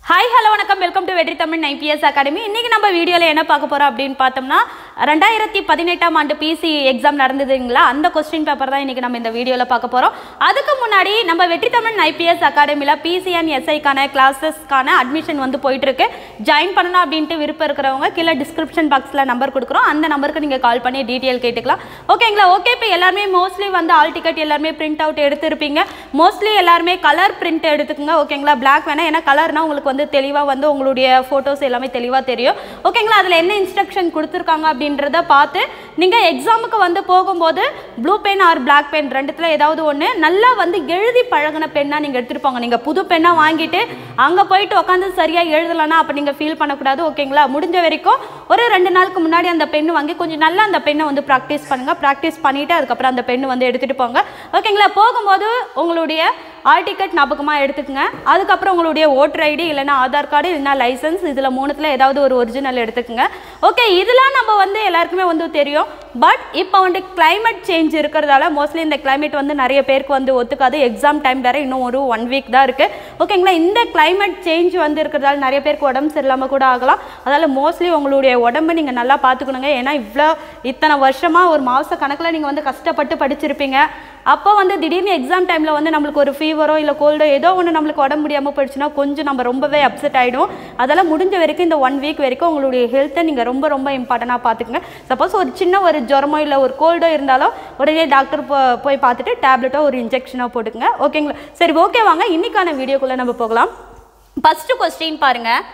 hi hello வணக்கம் welcome to Vetri Tamil IPS academy இன்றைக்கி நம்ம வீடியோவில் என்ன பார்க்க போகிறோம் அப்படின்னு பார்த்தோம்னா ரெண்டாயிரத்தி பதினெட்டாம் ஆண்டு பிசி எக்ஸாம் நடந்ததுங்களா அந்த கொஸ்டின் பேப்பர் தான் இன்றைக்கி நம்ம இந்த வீடியோவில் பார்க்க போகிறோம் அதுக்கு முன்னாடி நம்ம வெற்றி தமிழ் ஐபிஎஸ் அகாடமியில் பிசி அண்ட் எஸ்ஐக்கான கிளாஸஸ்க்கான அட்மிஷன் வந்து போயிட்டுருக்கு ஜாயின் பண்ணணும் அப்படின்ட்டு விருப்பம் இருக்கிறவங்க கீழே டிஸ்கிரிப்ஷன் பாக்ஸில் நம்பர் கொடுக்குறோம் அந்த நம்பருக்கு நீங்கள் கால் பண்ணி டீட்டெயில் கேட்டுக்கலாம் ஓகேங்களா ஓகே இப்போ எல்லாருமே மோஸ்ட்லி வந்து ஆல் டிக்கெட் எல்லாருமே பிரிண்ட் அவுட் எடுத்திருப்பீங்க மோஸ்ட்லி எல்லாருமே கலர் பிரிண்ட் எடுத்துக்கோங்க ஓகேங்களா பிளாக் வேணால் ஏன்னா கலர்னா உங்களுக்கு வந்து தெளிவாக வந்து உங்களுடைய ஃபோட்டோஸ் எல்லாமே தெளிவாக தெரியும் ஓகேங்களா அதில் என்ன இன்ஸ்ட்ரக்ஷன் கொடுத்துருக்காங்க அப்படின்றத பார்த்து நீங்கள் எக்ஸாமுக்கு வந்து போகும்போது blue pen or black pen ரெண்டுத்தில் ஏதாவது ஒன்று நல்லா வந்து எழுதி பழகின பெண்ணாக நீங்கள் எடுத்துகிட்டு போங்க நீங்கள் புது பெண்ணாக வாங்கிட்டு அங்கே போயிட்டு உட்காந்து சரியாக எழுதலைன்னா அப்போ நீங்கள் ஃபீல் பண்ணக்கூடாது ஓகேங்களா முடிஞ்ச வரைக்கும் ஒரு ரெண்டு நாளுக்கு முன்னாடி அந்த பெண்ணு வாங்கி கொஞ்சம் நல்லா அந்த பெண்ணை வந்து ப்ராக்டிஸ் பண்ணுங்கள் ப்ராக்டிஸ் பண்ணிவிட்டு அதுக்கப்புறம் அந்த பெண்ணு வந்து எடுத்துகிட்டு போங்க ஓகேங்களா போகும்போது உங்களுடைய ஆல் டிக்கெட் ஞாபகமாக எடுத்துக்கங்க அதுக்கப்புறம் உங்களுடைய ஓட்டர் ஐடி இல்லைன்னா ஆதார் கார்டு இல்லைன்னா லைசன்ஸ் இதில் மூணுத்தில் ஏதாவது ஒரு ஒரிஜினல் எடுத்துக்கங்க ஓகே இதெல்லாம் நம்ம வந்து எல்லாருக்குமே வந்து தெரியும் பட் இப்போ வந்து climate சேஞ்ச் இருக்கிறதால மோஸ்ட்லி இந்த climate வந்து நிறைய பேருக்கு வந்து ஒத்துக்காது எக்ஸாம் டைம் வேறு இன்னும் ஒரு ஒன் வீக் தான் இருக்குது ஓகேங்களா இந்த climate சேஞ்ச் வந்து இருக்கிறதால நிறைய பேருக்கு உடம்பு சரியில்லாமல் கூட ஆகலாம் அதால் மோஸ்ட்லி உங்களுடைய உடம்பை நீங்கள் நல்லா பார்த்துக்கணுங்க ஏன்னா இவ்வளோ இத்தனை வருஷமாக ஒரு மாத கணக்கில் நீங்கள் வந்து கஷ்டப்பட்டு படிச்சிருப்பீங்க அப்போ வந்து திடீர்னு எக்ஸாம் டைமில் வந்து நம்மளுக்கு ஒரு ஃபீவரோ இல்லை கோல்டோ ஏதோ ஒன்று நம்மளுக்கு உடம்பு முடியாமல் போயிடுச்சுன்னா கொஞ்சம் நம்ம ரொம்பவே அப்செட் ஆகிடும் அதெல்லாம் முடிஞ்ச வரைக்கும் இந்த ஒன் வீக் வரைக்கும் உங்களுடைய ஹெல்த்தை நீங்கள் ரொம்ப ரொம்ப இம்பார்ட்டண்ட்டாக பார்த்துக்குங்க சப்போஸ் ஒரு சின்ன ஒரு ஜுரமோ இல்லை ஒரு கோல்டோ இருந்தாலும் உடனே டாக்டர் போ போய் பார்த்துட்டு டேப்லெட்டோ ஒரு இன்ஜெக்ஷனோ போட்டுக்குங்க ஓகேங்களா சரி ஓகே வாங்க இன்னைக்கான வீடியோக்குள்ளே நம்ம போகலாம் ஃபஸ்ட்டு கொஸ்டின் பாருங்கள்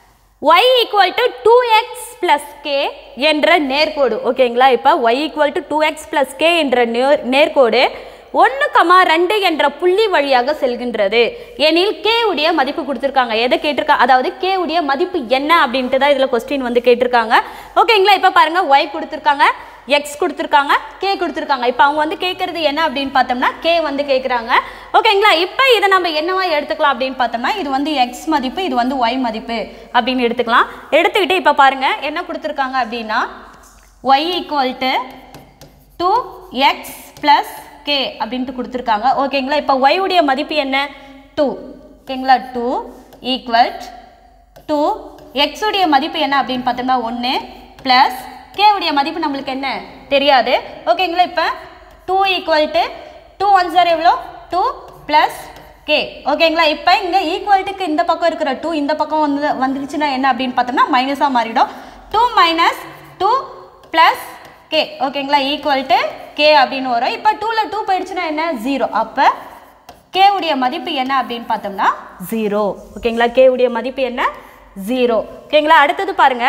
y equal to two x plus k என்ற நேர்கோடு ஓகேங்களா இப்போ y equal to two x plus k என்ற நேர் நேர்கோடு ஒன்று கமா ரெண்டு என்ற புள்ளி வழியாக செல்கின்றது எனில் k உடைய மதிப்பு கொடுத்துருக்காங்க எதை கேட்டிருக்காங்க அதாவது k உடைய மதிப்பு என்ன அப்படின்ட்டு தான் இதில் கொஸ்டின் வந்து கேட்டிருக்காங்க ஓகேங்களா இப்போ பாருங்கள் y கொடுத்துருக்காங்க எக்ஸ் கொடுத்துருக்காங்க கே கொடுத்துருக்காங்க இப்போ அவங்க வந்து கேட்குறது என்ன அப்படின்னு பார்த்தோம்னா கே வந்து கேட்குறாங்க ஓகேங்களா இப்போ இதை நம்ம என்னவா எடுத்துக்கலாம் அப்படின்னு பார்த்தோம்னா இது வந்து எக்ஸ் மதிப்பு இது வந்து ஒய் மதிப்பு அப்படின்னு எடுத்துக்கலாம் எடுத்துக்கிட்டு இப்போ பாருங்கள் என்ன கொடுத்துருக்காங்க அப்படின்னா y equal to two x plus k அப்படின்ட்டு கொடுத்துருக்காங்க ஓகேங்களா இப்போ ஒய் உடைய மதிப்பு என்ன டூ ஓகேங்களா டூ ஈக்குவல் டூ எக்ஸ் உடைய மதிப்பு என்ன அப்படின்னு பார்த்தோம்னா ஒன்று ப்ளஸ் கே உடைய மதிப்பு நம்மளுக்கு என்ன தெரியாது ஓகேங்களா இப்போ two equal to two one sir எவ்வளோ டூ ப்ளஸ் கே ஓகேங்களா இப்போ இங்கே ஈக்குவல்ட்டுக்கு இந்த பக்கம் இருக்கிற டூ இந்த பக்கம் வந்து வந்துருச்சுன்னா என்ன அப்படின்னு பார்த்தோம்னா மைனஸாக மாறிடும் two minus two plus k ஓகேங்களா ஈக்குவல் டு கே அப்படின்னு வரும் இப்போ டூவில் டூ போயிடுச்சுன்னா என்ன ஜீரோ அப்போ கே உடைய மதிப்பு என்ன அப்படின்னு பார்த்தோம்னா ஜீரோ ஓகேங்களா கே உடைய மதிப்பு என்ன ஜீரோ ஓகேங்களா அடுத்தது பாருங்க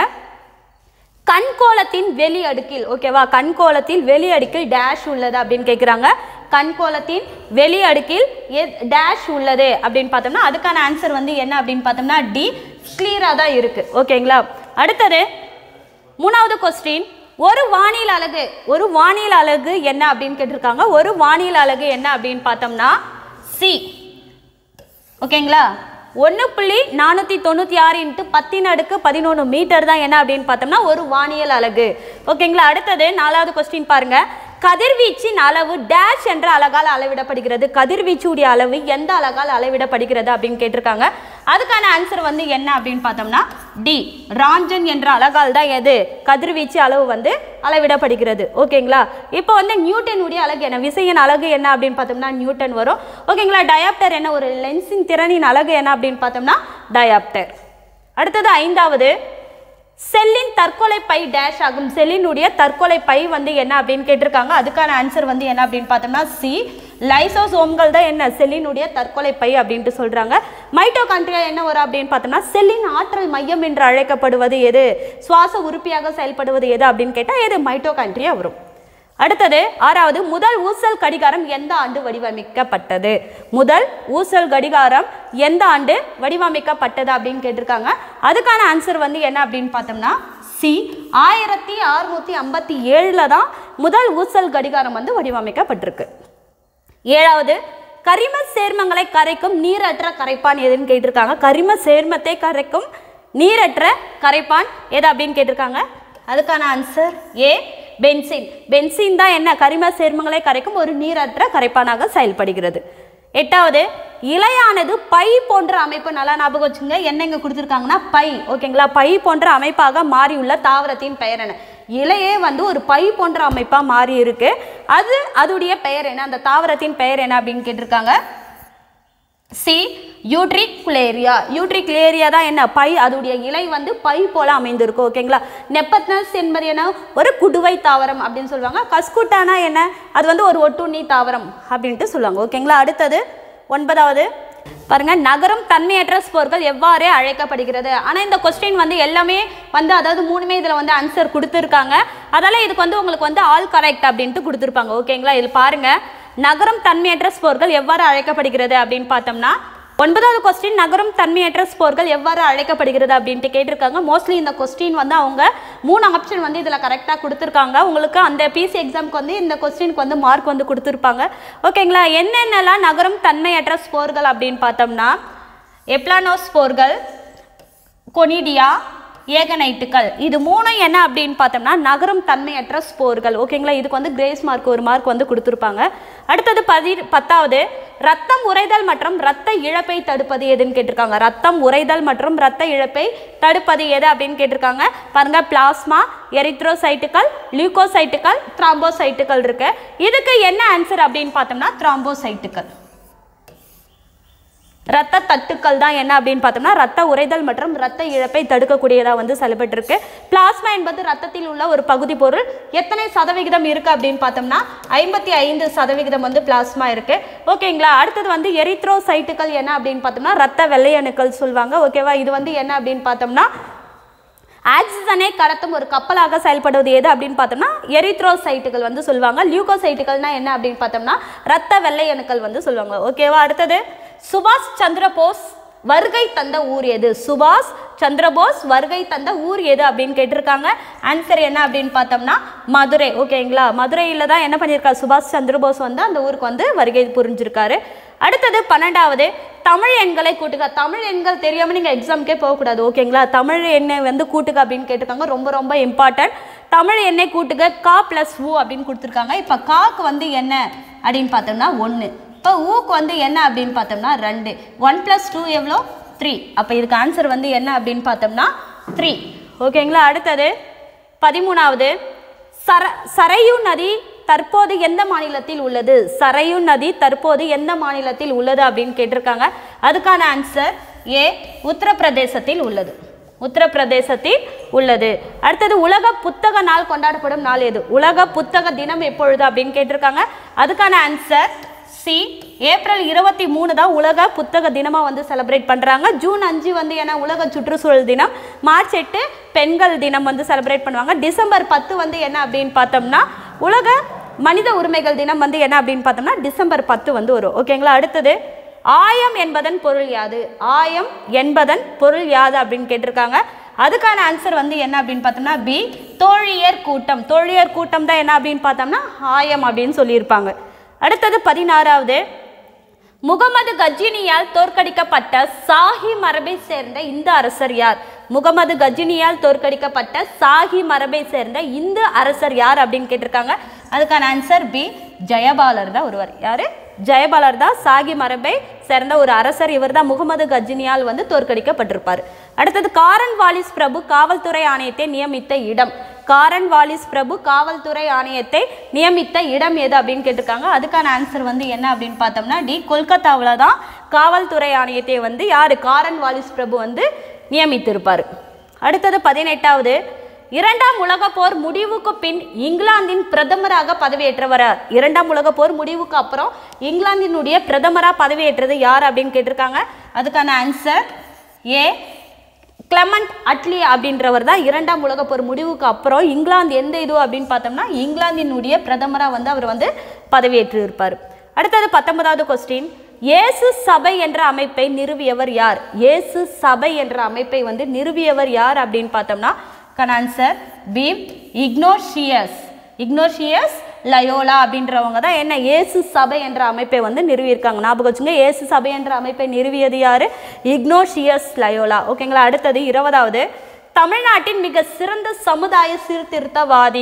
கண்கோலத்தின் வெளி அடுக்கில் ஓகேவா கண்கோலத்தில் வெளி அடுக்கில் டேஷ் உள்ளது அப்படின்னு கேட்குறாங்க கண்கோலத்தின் வெளி அடுக்கில் டேஷ் உள்ளது அப்படின்னு பார்த்தோம்னா அதுக்கான ஆன்சர் வந்து என்ன அப்படின்னு பார்த்தோம்னா டி கிளியராக தான் இருக்குது ஓகேங்களா அடுத்தது மூணாவது கொஸ்டின் ஒரு வானியல் அலகு ஒரு வானியல் அலகு என்ன அப்படின்னு கேட்டிருக்காங்க ஒரு வானியல் அலகு என்ன அப்படின்னு பார்த்தோம்னா சி ஓகேங்களா ஒன்று புள்ளி நானூற்றி தொண்ணூற்றி ஆறு இன்ட்டு பத்தின் அடுக்கு பதினொன்று மீட்டர் தான் என்ன அப்படின்னு பார்த்தோம்னா ஒரு வானியல் அலகு ஓகேங்களா அடுத்தது நாலாவது கொஸ்டின் பாருங்க கதிர்வீச்சின் அளவு டேஷ் என்ற அலகால் அளவிடப்படுகிறது கதிர்வீச்சுடைய அளவு எந்த அலகால் அளவிடப்படுகிறது அப்படின்னு கேட்டிருக்காங்க அதுக்கான ஆன்சர் வந்து என்ன அப்படின்னு பார்த்தோம்னா டி ராஞ்சன் என்ற அலகால் தான் எது கதிர்வீச்சு அளவு வந்து அளவிடப்படுகிறது ஓகேங்களா இப்போ வந்து நியூட்டனுடைய அலகு என்ன விசையின் அலகு என்ன அப்படின்னு பார்த்தோம்னா நியூட்டன் வரும் ஓகேங்களா டயாப்டர் என்ன ஒரு லென்ஸின் திறனின் அலகு என்ன அப்படின்னு பார்த்தோம்னா டயாப்டர் அடுத்தது ஐந்தாவது செல்லின் தற்கொலை பை டேஷ் ஆகும் செல்லினுடைய தற்கொலை பை வந்து என்ன அப்படின்னு கேட்டிருக்காங்க அதுக்கான ஆன்சர் வந்து என்ன அப்படின்னு பார்த்தோம்னா சி லைசோசோம்கள் தான் என்ன செல்லினுடைய தற்கொலை பை அப்படின்ட்டு சொல்கிறாங்க மைட்டோகாண்ட்ரியா என்ன வரும் அப்படின்னு பார்த்தோம்னா செல்லின் ஆற்றல் மையம் என்று அழைக்கப்படுவது எது சுவாச உறுப்பியாக செயல்படுவது எது அப்படின்னு கேட்டால் எது மைட்டோகாண்ட்ரியா வரும் அடுத்தது ஆறாவது முதல் ஊசல் கடிகாரம் எந்த ஆண்டு வடிவமைக்கப்பட்டது முதல் ஊசல் கடிகாரம் எந்த ஆண்டு வடிவமைக்கப்பட்டது அப்படின்னு கேட்டிருக்காங்க அதுக்கான ஆன்சர் வந்து என்ன அப்படின்னு பார்த்தோம்னா சி ஆயிரத்தி அறுநூற்றி ஐம்பத்தி ஏழில் தான் முதல் ஊசல் கடிகாரம் வந்து வடிவமைக்கப்பட்டிருக்கு ஏழாவது கரிம சேர்மங்களை கரைக்கும் நீரற்ற கரைப்பான் எதுன்னு கேட்டிருக்காங்க கரிம சேர்மத்தை கரைக்கும் நீரற்ற கரைப்பான் எது அப்படின்னு கேட்டிருக்காங்க அதுக்கான ஆன்சர் ஏ பென்சின் பென்சின் தான் என்ன கரிம சேர்மங்களை கரைக்கும் ஒரு நீரற்ற கரைப்பானாக செயல்படுகிறது எட்டாவது இலையானது பை போன்ற அமைப்பு நல்லா ஞாபகம் வச்சுங்க என்ன இங்க கொடுத்துருக்காங்கன்னா பை ஓகேங்களா பை போன்ற அமைப்பாக மாறியுள்ள தாவரத்தின் பெயர் என்ன இலையே வந்து ஒரு பை போன்ற அமைப்பா மாறி இருக்கு அது அதுடைய பெயர் என்ன அந்த தாவரத்தின் பெயர் என்ன அப்படின்னு கேட்டிருக்காங்க சி யூட்ரிகுலேரியா யூட்ரிகுலேரியா தான் என்ன பை அதோடைய இலை வந்து பை போல அமைந்திருக்கும் ஓகேங்களா நெப்பத்னஸ் என்பது என்ன ஒரு குடுவை தாவரம் அப்படின்னு சொல்லுவாங்க கஸ்குட்டானா என்ன அது வந்து ஒரு ஒட்டுண்ணி தாவரம் அப்படின்ட்டு சொல்லுவாங்க ஓகேங்களா அடுத்தது ஒன்பதாவது பாருங்க நகரம் தன்மையற்ற ஸ்போர்கள் எவ்வாறு அழைக்கப்படுகிறது ஆனால் இந்த கொஸ்டின் வந்து எல்லாமே வந்து அதாவது மூணுமே இதில் வந்து ஆன்சர் கொடுத்துருக்காங்க அதால இதுக்கு வந்து உங்களுக்கு வந்து ஆல் கரெக்ட் அப்படின்ட்டு கொடுத்துருப்பாங்க ஓகேங்களா இது பாருங்க நகரம் தன்மையற்ற ஸ்போர்கள் எவ்வாறு அழைக்கப்படுகிறது அப்படின்னு பார்த்தோம்னா ஒன்பதாவது கொஸ்டின் நகரம் தன்மையற்ற ஸ்போர்கள் எவ்வாறு அழைக்கப்படுகிறது அப்படின்ட்டு கேட்டிருக்காங்க மோஸ்ட்லி இந்த கொஸ்டின் வந்து அவங்க மூணு ஆப்ஷன் வந்து இதில் கரெக்டாக கொடுத்துருக்காங்க உங்களுக்கு அந்த பிசி எக்ஸாம்க்கு வந்து இந்த கொஸ்டினுக்கு வந்து மார்க் வந்து கொடுத்துருப்பாங்க ஓகேங்களா என்னென்னலாம் நகரம் தன்மையற்ற ஸ்போர்கள் அப்படின்னு பார்த்தோம்னா எப்ளானோஸ்போர்கள் கொனிடியா ஏகனைட்டுகள் இது மூணும் என்ன அப்படின்னு பார்த்தோம்னா நகரும் தன்மையற்ற ஸ்போர்கள் ஓகேங்களா இதுக்கு வந்து கிரேஸ் மார்க் ஒரு மார்க் வந்து கொடுத்துருப்பாங்க அடுத்தது பதி பத்தாவது ரத்தம் உறைதல் மற்றும் ரத்த இழப்பை தடுப்பது எதுன்னு கேட்டிருக்காங்க ரத்தம் உறைதல் மற்றும் ரத்த இழப்பை தடுப்பது எது அப்படின்னு கேட்டிருக்காங்க பாருங்க பிளாஸ்மா எரித்ரோசைட்டுகள் லியூகோசைட்டுகள் த்ராம்போசைட்டுகள் இருக்கு இதுக்கு என்ன ஆன்சர் அப்படின்னு பார்த்தோம்னா த்ராம்போசைட்டுகள் ரத்த தட்டுக்கள் தான் என்ன அப்படின்னு பார்த்தோம்னா ரத்த உறைதல் மற்றும் ரத்த இழப்பை தடுக்கக்கூடியதாக வந்து செயல்பட்டிருக்கு பிளாஸ்மா என்பது ரத்தத்தில் உள்ள ஒரு பகுதி பொருள் எத்தனை சதவிகிதம் இருக்கு அப்படின்னு பார்த்தோம்னா ஐம்பத்தி ஐந்து சதவிகிதம் வந்து பிளாஸ்மா இருக்கு ஓகேங்களா அடுத்தது வந்து எரித்ரோசைட்டுகள் என்ன அப்படின்னு பார்த்தோம்னா ரத்த வெள்ளையணுக்கள் சொல்லுவாங்க ஓகேவா இது வந்து என்ன அப்படின்னு பார்த்தோம்னா ஆக்சிஜனை கடத்தும் ஒரு கப்பலாக செயல்படுவது எது அப்படின்னு பார்த்தோம்னா எரித்ரோசைட்டுகள் வந்து சொல்லுவாங்க லியூகோசைட்டுகள்னா என்ன அப்படின்னு பார்த்தோம்னா ரத்த வெள்ளை அணுக்கள் வந்து சொல்லுவாங்க ஓகேவா அடுத்தது சுபாஷ் சந்திர போஸ் வருகை தந்த ஊர் எது சுபாஷ் சந்திரபோஸ் வருகை தந்த ஊர் எது அப்படின்னு கேட்டிருக்காங்க ஆன்சர் என்ன அப்படின்னு பார்த்தோம்னா மதுரை ஓகேங்களா மதுரையில் தான் என்ன பண்ணியிருக்காரு சுபாஷ் சந்திரபோஸ் வந்து அந்த ஊருக்கு வந்து வருகை புரிஞ்சிருக்காரு அடுத்தது பன்னெண்டாவது தமிழ் எண்களை கூட்டுக தமிழ் எண்கள் தெரியாமல் நீங்கள் எக்ஸாமுக்கே போகக்கூடாது ஓகேங்களா தமிழ் எண்ணை வந்து கூட்டுக அப்படின்னு கேட்டிருக்காங்க ரொம்ப ரொம்ப இம்பார்ட்டன்ட் தமிழ் எண்ணை கூட்டுக கா ப்ளஸ் ஊ அப்படின்னு கொடுத்துருக்காங்க இப்போ காக்கு வந்து என்ன அப்படின்னு பார்த்தோம்னா ஒன்று இப்போ ஊக்கு வந்து என்ன அப்படின்னு பார்த்தோம்னா ரெண்டு ஒன் ப்ளஸ் டூ எவ்வளோ த்ரீ அப்போ இதுக்கு ஆன்சர் வந்து என்ன அப்படின்னு பார்த்தோம்னா த்ரீ ஓகேங்களா அடுத்தது பதிமூணாவது சர சரையு நதி தற்போது எந்த மாநிலத்தில் உள்ளது சரையு நதி தற்போது எந்த மாநிலத்தில் உள்ளது அப்படின்னு கேட்டிருக்காங்க அதுக்கான ஆன்சர் ஏ உத்தரப்பிரதேசத்தில் உள்ளது உத்தரப்பிரதேசத்தில் உள்ளது அடுத்தது உலக புத்தக நாள் கொண்டாடப்படும் நாள் எது உலக புத்தக தினம் எப்பொழுது அப்படின்னு கேட்டிருக்காங்க அதுக்கான ஆன்சர் சி ஏப்ரல் இருபத்தி மூணு தான் உலக புத்தக தினமாக வந்து செலிப்ரேட் பண்ணுறாங்க ஜூன் அஞ்சு வந்து ஏன்னா உலக சுற்றுச்சூழல் தினம் மார்ச் எட்டு பெண்கள் தினம் வந்து செலிப்ரேட் பண்ணுவாங்க டிசம்பர் பத்து வந்து என்ன அப்படின்னு பார்த்தோம்னா உலக மனித உரிமைகள் தினம் வந்து என்ன அப்படின்னு பார்த்தோம்னா டிசம்பர் பத்து வந்து வரும் ஓகேங்களா அடுத்தது ஆயம் என்பதன் பொருள் யாது ஆயம் என்பதன் பொருள் யாது அப்படின்னு கேட்டிருக்காங்க அதுக்கான ஆன்சர் வந்து என்ன அப்படின்னு பார்த்தோம்னா பி தோழியர் கூட்டம் தோழியர் கூட்டம் தான் என்ன அப்படின்னு பார்த்தோம்னா ஆயம் அப்படின்னு சொல்லியிருப்பாங்க அடுத்தது பதினாறாவது முகமது கஜினியால் தோற்கடிக்கப்பட்ட சாஹி மரபை சேர்ந்த இந்த அரசர் யார் முகமது கஜினியால் தோற்கடிக்கப்பட்ட சாஹி மரபை சேர்ந்த இந்த அரசர் யார் அப்படின்னு கேட்டிருக்காங்க அதுக்கான ஆன்சர் பி ஜெயபாலர் தான் ஒருவர் யாரு ஜெயபாலர் தான் சாகி மரபை சேர்ந்த ஒரு அரசர் இவர் தான் முகமது கஜினியால் வந்து தோற்கடிக்கப்பட்டிருப்பார் அடுத்தது காரன் வாலிஸ் பிரபு காவல்துறை ஆணையத்தை நியமித்த இடம் காரன் வாலிஸ் பிரபு காவல்துறை ஆணையத்தை நியமித்த இடம் எது அப்படின்னு கேட்டிருக்காங்க அதுக்கான ஆன்சர் வந்து என்ன அப்படின்னு பார்த்தோம்னா டி கொல்கத்தாவில் தான் காவல்துறை ஆணையத்தை வந்து யார் காரன் வாலிஸ் பிரபு வந்து நியமித்திருப்பார் அடுத்தது பதினெட்டாவது இரண்டாம் உலகப் போர் முடிவுக்கு பின் இங்கிலாந்தின் பிரதமராக பதவியேற்றவர் இரண்டாம் உலகப் போர் முடிவுக்கு அப்புறம் இங்கிலாந்தினுடைய பிரதமராக பதவியேற்றது யார் அப்படின்னு கேட்டிருக்காங்க அதுக்கான ஆன்சர் ஏ கிளமண்ட் அட்லி அப்படின்றவர் தான் இரண்டாம் உலகப் போர் முடிவுக்கு அப்புறம் இங்கிலாந்து எந்த இது அப்படின்னு பார்த்தோம்னா இங்கிலாந்தினுடைய பிரதமராக வந்து அவர் வந்து பதவியேற்று இருப்பார் அடுத்தது பத்தொன்பதாவது கொஸ்டின் இயேசு சபை என்ற அமைப்பை நிறுவியவர் யார் இயேசு சபை என்ற அமைப்பை வந்து நிறுவியவர் யார் அப்படின்னு பார்த்தோம்னா answer B Ignatius Ignatius Loyola அப்படின்றவங்க தான் என்ன இயேசு சபை என்ற அமைப்பை வந்து நிறுவியிருக்காங்க ஞாபகம் வச்சுங்க இயேசு சபை என்ற அமைப்பை நிறுவியது யாரு இக்னோஷியஸ் லயோலா ஓகேங்களா அடுத்தது இருபதாவது தமிழ்நாட்டின் மிக சிறந்த சமுதாய சீர்திருத்தவாதி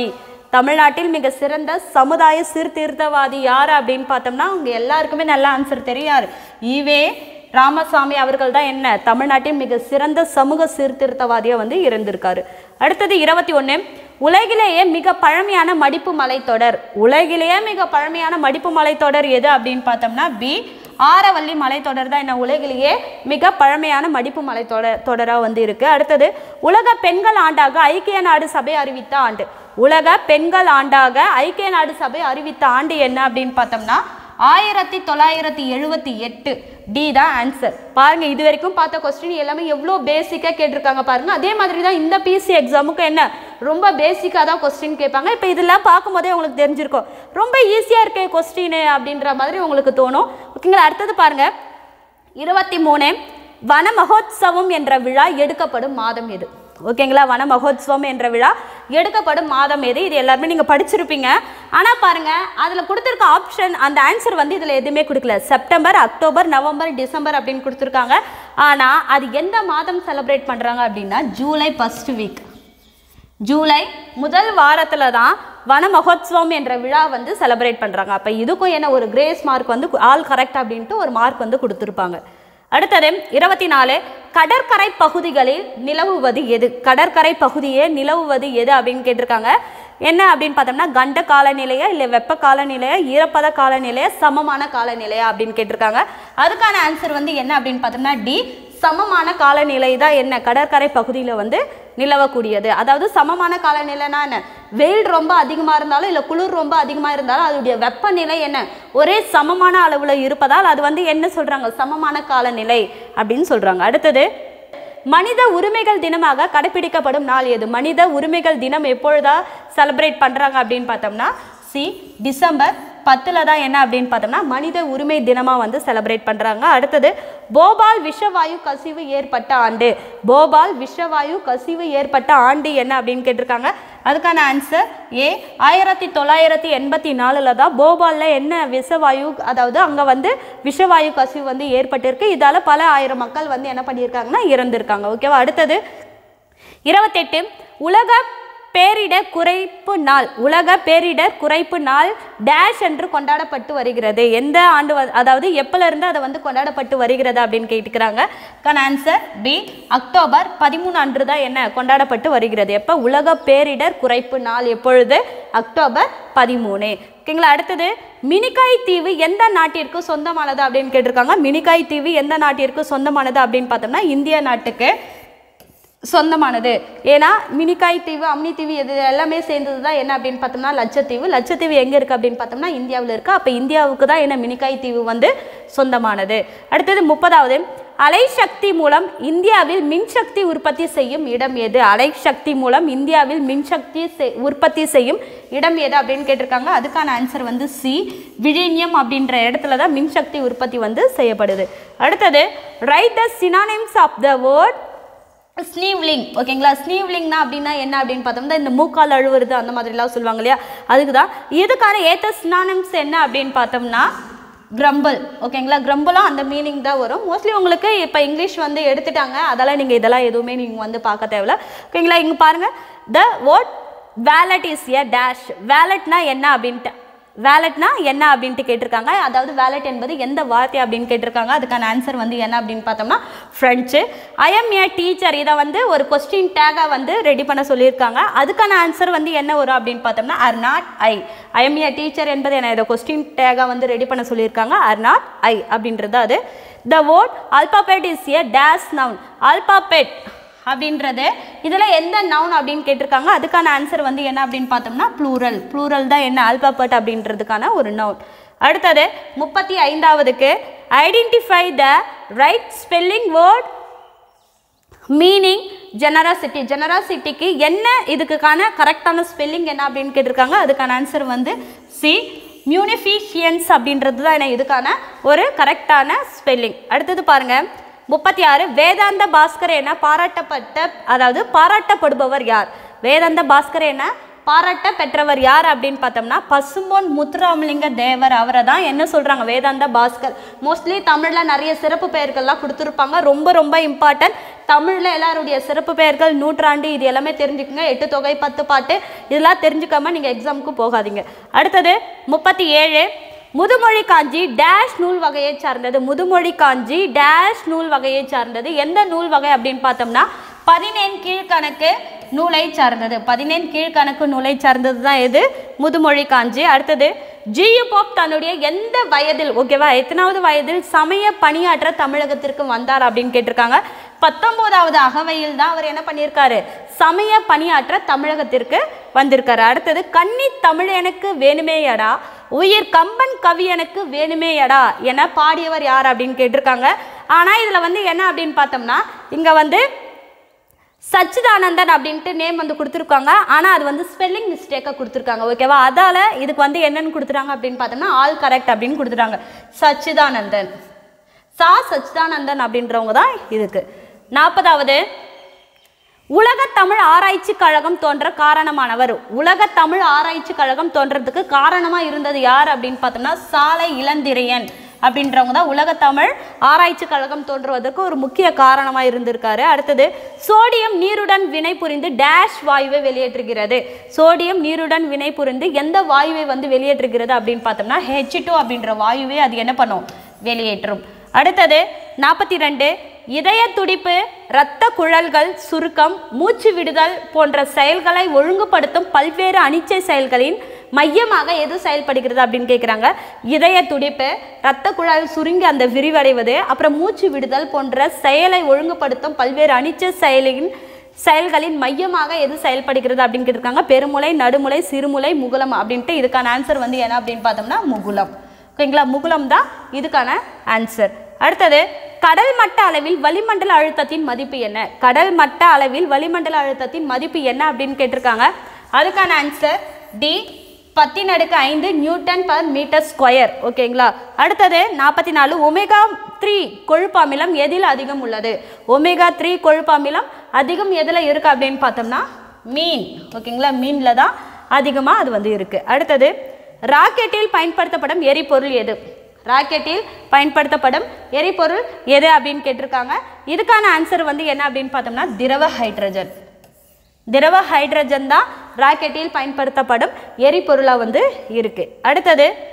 தமிழ்நாட்டில் மிக சிறந்த சமுதாய சீர்திருத்தவாதி யார் அப்படின்னு பார்த்தோம்னா அவங்க எல்லாருக்குமே நல்ல ஆன்சர் தெரியாது ஈவே ராமசாமி அவர்கள் தான் என்ன தமிழ்நாட்டின் மிக சிறந்த சமூக சீர்திருத்தவாதியாக வந்து இருந்திருக்காரு அடுத்தது இருபத்தி ஒன்று உலகிலேயே மிக பழமையான மடிப்பு மலைத்தொடர் உலகிலேயே மிக பழமையான மடிப்பு மலைத்தொடர் எது அப்படின்னு பார்த்தோம்னா பி ஆரவல்லி மலைத்தொடர் தான் என்ன உலகிலேயே மிக பழமையான மடிப்பு மலைத்தொடர் தொடராக வந்து இருக்கு அடுத்தது உலக பெண்கள் ஆண்டாக ஐக்கிய நாடு சபை அறிவித்த ஆண்டு உலக பெண்கள் ஆண்டாக ஐக்கிய நாடு சபை அறிவித்த ஆண்டு என்ன அப்படின்னு பார்த்தோம்னா ஆயிரத்தி தொள்ளாயிரத்தி எழுபத்தி எட்டு டி தான் ஆன்சர் பாருங்க இது வரைக்கும் பார்த்த கொஸ்டின் எல்லாமே எவ்வளோ பேசிக்காக கேட்டிருக்காங்க பாருங்க அதே மாதிரி தான் இந்த பிசி எக்ஸாமுக்கு என்ன ரொம்ப பேசிக்காக தான் கொஸ்டின் கேட்பாங்க இப்போ இதெல்லாம் பார்க்கும்போதே உங்களுக்கு தெரிஞ்சிருக்கும் ரொம்ப ஈஸியாக இருக்கே கொஸ்டின் அப்படின்ற மாதிரி உங்களுக்கு தோணும் ஓகேங்களா அடுத்தது பாருங்க இருபத்தி மூணு வன மகோத்சவம் என்ற விழா எடுக்கப்படும் மாதம் எது ஓகேங்களா வன மகோத்சவம் என்ற விழா எடுக்கப்படும் மாதம் எது இது எல்லாருமே நீங்கள் படிச்சிருப்பீங்க ஆனால் பாருங்கள் அதில் கொடுத்துருக்க ஆப்ஷன் அந்த ஆன்சர் வந்து இதில் எதுவுமே கொடுக்கல செப்டம்பர் அக்டோபர் நவம்பர் டிசம்பர் அப்படின்னு கொடுத்துருக்காங்க ஆனால் அது எந்த மாதம் செலிப்ரேட் பண்ணுறாங்க அப்படின்னா ஜூலை ஃபஸ்ட் வீக் ஜூலை முதல் வாரத்தில் தான் வன மகோத்சவம் என்ற விழா வந்து செலிப்ரேட் பண்ணுறாங்க அப்போ இதுக்கும் என்ன ஒரு கிரேஸ் மார்க் வந்து ஆல் கரெக்ட் அப்படின்ட்டு ஒரு மார்க் வந்து கொடுத்துருப்பாங்க அடுத்தது இருபத்தி நாலு கடற்கரை பகுதிகளில் நிலவுவது எது கடற்கரை பகுதியே நிலவுவது எது அப்படின்னு கேட்டிருக்காங்க என்ன அப்படின்னு பார்த்தோம்னா கண்ட காலநிலையா இல்லை வெப்ப காலநிலையா ஈரப்பத காலநிலையா சமமான காலநிலையா அப்படின்னு கேட்டிருக்காங்க அதுக்கான ஆன்சர் வந்து என்ன அப்படின்னு பார்த்தோம்னா டி சமமான காலநிலை தான் என்ன கடற்கரை பகுதியில் வந்து நிலவக்கூடியது அதாவது சமமான காலநிலைனா என்ன வெயில் ரொம்ப அதிகமாக இருந்தாலும் இல்லை குளிர் ரொம்ப அதிகமாக இருந்தாலும் அதோடைய வெப்பநிலை என்ன ஒரே சமமான அளவில் இருப்பதால் அது வந்து என்ன சொல்கிறாங்க சமமான காலநிலை அப்படின்னு சொல்கிறாங்க அடுத்தது மனித உரிமைகள் தினமாக கடைபிடிக்கப்படும் நாள் எது மனித உரிமைகள் தினம் எப்பொழுதா செலிப்ரேட் பண்ணுறாங்க அப்படின்னு பார்த்தோம்னா சி டிசம்பர் பத்தில் தான் என்ன அப்படின்னு பார்த்தோம்னா மனித உரிமை தினமாக வந்து செலிப்ரேட் பண்ணுறாங்க அடுத்தது போபால் விஷவாயு கசிவு ஏற்பட்ட ஆண்டு போபால் விஷவாயு கசிவு ஏற்பட்ட ஆண்டு என்ன அப்படின்னு கேட்டிருக்காங்க அதுக்கான ஆன்சர் ஏ ஆயிரத்தி தொள்ளாயிரத்தி எண்பத்தி நாலில் தான் போபாலில் என்ன விஷவாயு அதாவது அங்கே வந்து விஷவாயு கசிவு வந்து ஏற்பட்டிருக்கு இதால் பல ஆயிரம் மக்கள் வந்து என்ன பண்ணியிருக்காங்கன்னா இறந்திருக்காங்க ஓகேவா அடுத்தது இருபத்தெட்டு உலக பேரிடர் குறைப்பு நாள் உலக பேரிடர் குறைப்பு நாள் டேஷ் என்று கொண்டாடப்பட்டு வருகிறது எந்த ஆண்டு வ- அதாவது எப்பல இருந்து அதை வந்து கொண்டாடப்பட்டு வருகிறது அப்படின்னு கேட்டுக்கிறாங்க ஆன்சர் பி அக்டோபர் பதிமூணு அன்று தான் என்ன கொண்டாடப்பட்டு வருகிறது எப்போ உலக பேரிடர் குறைப்பு நாள் எப்பொழுது அக்டோபர் பதிமூணு ஓகேங்களா அடுத்தது மினிக்காய் தீவு எந்த நாட்டிற்கு சொந்தமானது அப்படின்னு கேட்டிருக்காங்க மினிக்காய் தீவு எந்த நாட்டிற்கு சொந்தமானது அப்படின்னு பார்த்தோம்னா இந்திய நாட்டுக்கு சொந்தமானது ஏன்னா மினிக்காய் தீவு அம்னி தீவு இது எல்லாமே சேர்ந்தது தான் என்ன அப்படின்னு பார்த்தோம்னா லட்சத்தீவு லட்சத்தீவு எங்கே இருக்குது அப்படின்னு பார்த்தோம்னா இந்தியாவில் இருக்குது அப்போ இந்தியாவுக்கு தான் என்ன மினிக்காய் தீவு வந்து சொந்தமானது அடுத்தது முப்பதாவது அலைசக்தி மூலம் இந்தியாவில் மின்சக்தி உற்பத்தி செய்யும் இடம் எது அலைசக்தி மூலம் இந்தியாவில் மின்சக்தி செய்- உற்பத்தி செய்யும் இடம் எது அப்படின்னு கேட்டிருக்காங்க அதுக்கான ஆன்சர் வந்து சி விழிஞம் அப்படின்ற இடத்துல தான் மின்சக்தி உற்பத்தி வந்து செய்யப்படுது அடுத்தது write the synonyms of the word snivelling ஓகேங்களா ஸ்னீவ்லிங்னா அப்படின்னா என்ன அப்படின்னு பார்த்தோம்னா இந்த மூக்கால் அழுவுறது அந்த மாதிரிலாம் சொல்லுவாங்க இல்லையா அதுக்கு தான் இதுக்கான ஏற்ற சினானிம்ஸ் என்ன அப்படின்னு பார்த்தோம்னா கிரம்பிள் ஓகேங்களா கிரம்பிளும் அந்த மீனிங் தான் வரும் மோஸ்ட்லி உங்களுக்கு இப்போ இங்கிலீஷ் வந்து எடுத்துட்டாங்க அதெல்லாம் நீங்கள் இதெல்லாம் எதுவுமே நீங்கள் வந்து பார்க்க தேவையில்ல ஓகேங்களா இங்கே பாருங்கள் the word valet is a dash வேலட்னா என்ன அப்படின்ட்டு வேலட்னா என்ன அப்படின்ட்டு கேட்டிருக்காங்க அதாவது வேலட் என்பது எந்த வார்த்தை அப்படின்னு கேட்டிருக்காங்க அதுக்கான ஆன்சர் வந்து என்ன அப்படின்னு பார்த்தோம்னா ஃப்ரெஞ்சு ஐஎம் ஏ டீச்சர் இதை வந்து ஒரு கொஸ்டின் டேகாக வந்து ரெடி பண்ண சொல்லியிருக்காங்க அதுக்கான ஆன்சர் வந்து என்ன வரும் அப்படின்னு பார்த்தோம்னா are not I I'm a teacher என்பது என்ன இதை கொஸ்டின் டேகாக வந்து ரெடி பண்ண சொல்லியிருக்காங்க ஆர் நாட் ஐ அப்படின்றது அது the word alphabet is a dash noun alphabet அப்படின்றது இதில் எந்த நவுன் அப்படின்னு கேட்டிருக்காங்க அதுக்கான ஆன்சர் வந்து என்ன அப்படின்னு பார்த்தோம்னா ப்ளூரல் ப்ளூரல் தான் என்ன ஆல்பாபெட் அப்படின்றதுக்கான ஒரு நவுன் அடுத்தது முப்பத்தி ஐந்தாவதுக்கு identify the right spelling word meaning generosity ஜெனராசிட்டிக்கு என்ன இதுக்கான கரெக்டான ஸ்பெல்லிங் என்ன அப்படின்னு கேட்டிருக்காங்க அதுக்கான ஆன்சர் வந்து சி மியூனிஃபிஷியன்ஸ் அப்படின்றது தான் என்ன இதுக்கான ஒரு கரெக்டான ஸ்பெல்லிங் அடுத்தது பாருங்க முப்பத்தி ஆறு வேதாந்த பாஸ்கர் என பாராட்டப்பட்ட அதாவது பாராட்டப்படுபவர் யார் வேதாந்த பாஸ்கர் என பாராட்ட பெற்றவர் யார் அப்படின்னு பார்த்தோம்னா பசும்பொன் முத்துராமலிங்க தேவர் அவரை தான் என்ன சொல்கிறாங்க வேதாந்த பாஸ்கர் மோஸ்ட்லி தமிழில் நிறைய சிறப்பு பெயர்கள்லாம் கொடுத்துருப்பாங்க ரொம்ப ரொம்ப இம்பார்ட்டன்ட் தமிழில் எல்லாருடைய சிறப்பு பெயர்கள் நூற்றாண்டு இது எல்லாமே தெரிஞ்சுக்கங்க எட்டு தொகை பத்து பாட்டு இதெல்லாம் தெரிஞ்சுக்காம நீங்கள் எக்ஸாமுக்கு போகாதீங்க அடுத்தது முப்பத்தி ஏழு முதுமொழி காஞ்சி டேஷ் நூல் வகையை சார்ந்தது முதுமொழி காஞ்சி டேஷ் நூல் வகையை சார்ந்தது எந்த நூல் வகை அப்படின்னு பார்த்தோம்னா பதினேன் கீழ்கணக்கு நூலை சார்ந்தது பதினேன் கீழ்கணக்கு நூலை சார்ந்தது தான் எது முதுமொழி காஞ்சி அடுத்தது ஜியு போப் தன்னுடைய எந்த வயதில் ஓகேவா எத்தனாவது வயதில் சமய பணியாற்ற தமிழகத்திற்கு வந்தார் அப்படின்னு கேட்டிருக்காங்க பத்தொம்போதாவது அகவையில் தான் அவர் என்ன பண்ணியிருக்காரு சமய பணியாற்ற தமிழகத்திற்கு வந்திருக்காரு அடுத்தது கன்னி தமிழ் எனக்கு வேணுமேயடா உயிர் கம்பன் கவி எனக்கு வேணுமேயடா என பாடியவர் யார் அப்படின்னு கேட்டிருக்காங்க ஆனால் இதில் வந்து என்ன அப்படின்னு பார்த்தோம்னா இங்கே வந்து சச்சிதானந்தன் அப்படின்ட்டு நேம் வந்து கொடுத்துருக்காங்க ஆனால் அது வந்து ஸ்பெல்லிங் மிஸ்டேக்காக கொடுத்துருக்காங்க ஓகேவா அதால் இதுக்கு வந்து என்னென்னு கொடுத்துட்டாங்க அப்படின்னு பார்த்தோம்னா ஆல் கரெக்ட் அப்படின்னு கொடுத்துட்டாங்க சச்சிதானந்தன் சா சச்சிதானந்தன் அப்படின்றவங்க தான் இதுக்கு நாற்பதாவது உலகத் தமிழ் ஆராய்ச்சி கழகம் தோன்ற காரணமானவர் உலகத் தமிழ் ஆராய்ச்சி கழகம் தோன்றதுக்கு காரணமாக இருந்தது யார் அப்படின்னு பார்த்தோம்னா சாலை இளந்திரையன் அப்படின்றவங்க தான் உலகத்தமிழ் ஆராய்ச்சி கழகம் தோன்றுவதற்கு ஒரு முக்கிய காரணமாக இருந்திருக்காரு அடுத்தது சோடியம் நீருடன் வினை புரிந்து டேஷ் வாயுவை வெளியேற்றுகிறது சோடியம் நீருடன் வினை புரிந்து எந்த வாயுவை வந்து வெளியேற்றுகிறது அப்படின்னு பார்த்தோம்னா ஹெச் டூ அப்படின்ற வாயுவை அது என்ன பண்ணும் வெளியேற்றும் அடுத்தது நாற்பத்தி ரெண்டு இதய துடிப்பு இரத்த குழல்கள் சுருக்கம் மூச்சு விடுதல் போன்ற செயல்களை ஒழுங்குபடுத்தும் பல்வேறு அனிச்சை செயல்களின் மையமாக எது செயல்படுகிறது அப்படின்னு கேட்குறாங்க இதய துடிப்பு இரத்த குழாய் சுருங்கி அந்த விரிவடைவது அப்புறம் மூச்சு விடுதல் போன்ற செயலை ஒழுங்குபடுத்தும் பல்வேறு அனிச்சை செயலின் செயல்களின் மையமாக எது செயல்படுகிறது அப்படின்னு கேட்டிருக்காங்க பெருமுலை நடுமுலை சிறுமுலை முகுலம் அப்படின்ட்டு இதுக்கான ஆன்சர் வந்து என்ன அப்படின்னு பார்த்தோம்னா முகுலம் ஓகேங்களா முகுலம் தான் இதுக்கான ஆன்சர் அடுத்தது கடல் மட்ட அளவில் வளிமண்டல அழுத்தத்தின் மதிப்பு என்ன கடல் மட்ட அளவில் வளிமண்டல அழுத்தத்தின் மதிப்பு என்ன அப்படின்னு கேட்டிருக்காங்க அதுக்கான ஆன்சர் டி பத்தின் அடுக்கு ஐந்து நியூட்டன் பர் மீட்டர் ஸ்கொயர் ஓகேங்களா அடுத்தது நாற்பத்தி நாலு ஒமேகா த்ரீ கொழுப்பு அமிலம் எதில் அதிகம் உள்ளது ஒமேகா த்ரீ கொழுப்பு அமிலம் அதிகம் எதில் இருக்குது அப்படின்னு பார்த்தோம்னா மீன் ஓகேங்களா மீனில் தான் அதிகமாக அது வந்து இருக்குது அடுத்தது ராக்கெட்டில் பயன்படுத்தப்படும் எரிபொருள் எது ராக்கெட்டில் பயன்படுத்தப்படும் எரிபொருள் எது அப்படின்னு கேட்டிருக்காங்க இதுக்கான ஆன்சர் வந்து என்ன அப்படின்னு பார்த்தோம்னா திரவ ஹைட்ரஜன் திரவ ஹைட்ரஜன் தான் ராக்கெட்டில் பயன்படுத்தப்படும் எரிபொருளாக வந்து இருக்குது அடுத்தது